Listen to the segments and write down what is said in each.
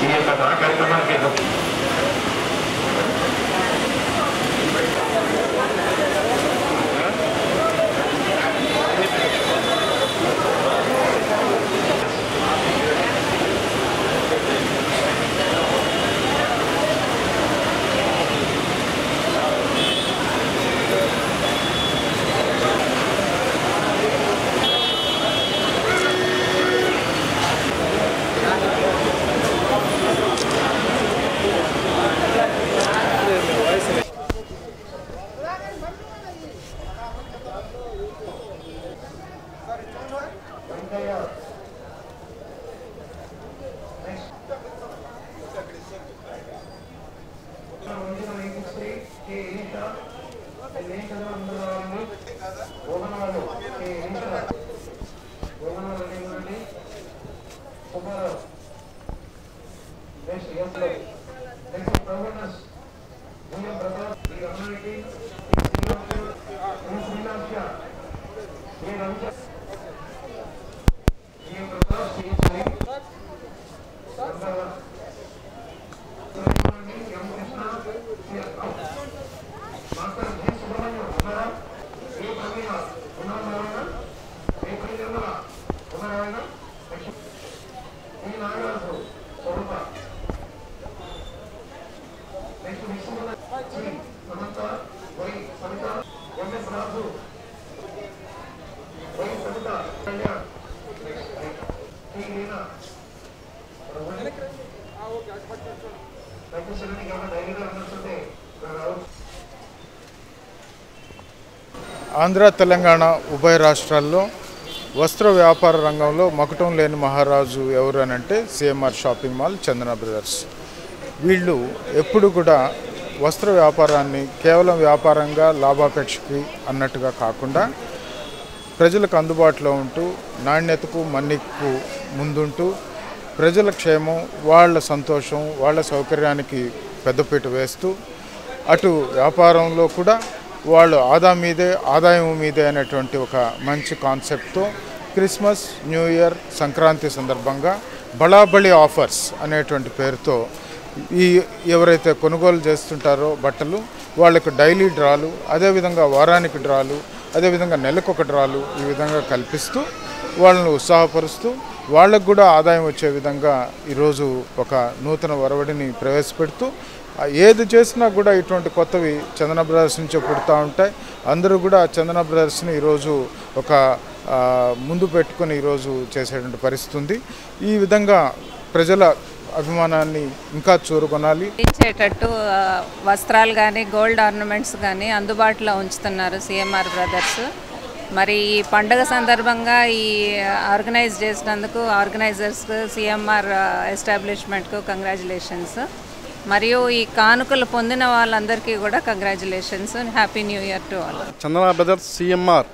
ఈ యొక్క ధన కార్యక్రమానికి ఆంధ్ర తెలంగాణ ఉభయ రాష్ట్రాల్లో వస్త్ర వ్యాపార రంగంలో మకుటం లేని మహారాజు ఎవరు అని అంటే CMR shopping mall Chandana brothers వీళ్ళు ఎప్పుడు కూడా వస్త్ర వ్యాపారాన్ని కేవలం వ్యాపారంగా లాభాపేక్షకి అన్నట్టుగా కాకుండా ప్రజలకు అందుబాటులో ఉంటూ నాణ్యతకు మన్నికకు ముందుంటూ ప్రజల క్షేమం వాళ్ళ సంతోషం వాళ్ళ సౌకర్యానికి పెద్దపీట వేస్తూ అటు వ్యాపారంలో కూడా వాళ్ళు ఆదా మీదే ఆదాయం మీదే అనేటువంటి ఒక మంచి కాన్సెప్ట్తో క్రిస్మస్ న్యూ ఇయర్ సంక్రాంతి సందర్భంగా బళాబళి ఆఫర్స్ అనేటువంటి పేరుతో ఈ ఎవరైతే కొనుగోలు చేస్తుంటారో బట్టలు వాళ్ళకు డైలీ డ్రాలు అదేవిధంగా వారానికి డ్రాలు అదేవిధంగా నెలకు ఒక డ్రాలు ఈ విధంగా కల్పిస్తూ వాళ్ళను ఉత్సాహపరుస్తూ వాళ్ళకు కూడా ఆదాయం వచ్చే విధంగా ఈరోజు ఒక నూతన ఒరవడిని ప్రవేశపెడుతూ ఆ ఏది చేసినా కూడా ఇటువంటి కొత్తవి చందన బ్రదర్స్ నుంచి పుడతా ఉంటాయి అందరూ కూడా చందన బ్రదర్స్ని ఈరోజు ఒక ఆ, ముందు పెట్టుకొని ఈరోజు చేసేటువంటి పరిస్థితి ఉంది ఈ విధంగా ప్రజల అభిమానాన్ని ఇంకా చూరుకొనాలి ఇచ్చేటట్టు ఆ, వస్త్రాలు కానీ గోల్డ్ ఆర్నమెంట్స్ కానీ అందుబాటులో ఉంచుతున్నారు సిఎంఆర్ బ్రదర్స్ మరి ఈ పండుగ సందర్భంగా ఈ ఆర్గనైజ్ చేసినందుకు ఆర్గనైజర్స్కు సిఎంఆర్ ఎస్టాబ్లిష్మెంట్కు కంగ్రాచులేషన్స్ మరియు ఈ కానుకలు పొందిన వాళ్ళందరికీ కూడా congratulations happy new year to all Chandana brothers CMR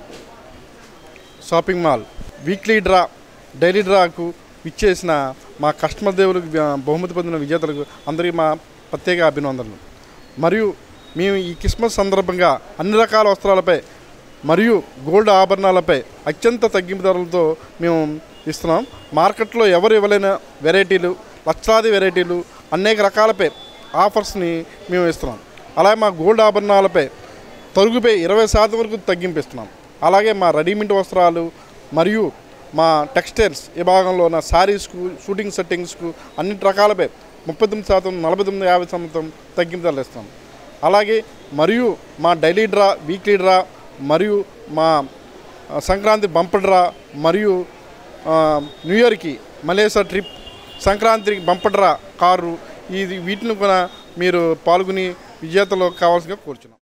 shopping mall weekly draw daily డ్రాకు ఇచ్చేసిన మా కస్టమర్ దేవులకు ఆ, బహుమతి పొందిన విజేతలకు అందరికీ మా ప్రత్యేక అభినందనలు మరియు మేము ఈ క్రిస్మస్ సందర్భంగా అన్ని రకాల వస్త్రాలపై మరియు గోల్డ్ ఆభరణాలపై అత్యంత తగ్గింపు ధరలతో మేము ఇస్తున్నాం మార్కెట్లో ఎవరు ఇవ్వలేని వెరైటీలు లక్షలాది వెరైటీలు అనేక రకాలపై ఆఫర్స్ని మేము ఇస్తున్నాం అలాగే మా గోల్డ్ ఆభరణాలపై తరుగుపై ఇరవై శాతం వరకు తగ్గింపిస్తున్నాం అలాగే మా రెడీమేడ్ వస్త్రాలు మరియు మా టెక్స్టైల్స్ విభాగంలో ఉన్న శారీస్కు షూటింగ్ సెట్టింగ్స్కు అన్ని రకాలపై ముప్పై తొమ్మిది శాతం నలభై తొమ్మిది యాభై శాతం తగ్గింపులు ఇస్తాం అలాగే మరియు మా డైలీ డ్రా వీక్లీ డ్రా మరియు మా ఆ, సంక్రాంతి బంపర్ డ్రా మరియు ఆ, న్యూ ఇయర్కి మలేషియా ట్రిప్ సంక్రాంతికి బంపర్ డ్రా కారు ఇది వీటిని కూడా మీరు పాల్గొని విజేతలు కావాల్సిందిగా కోరుచున్నాం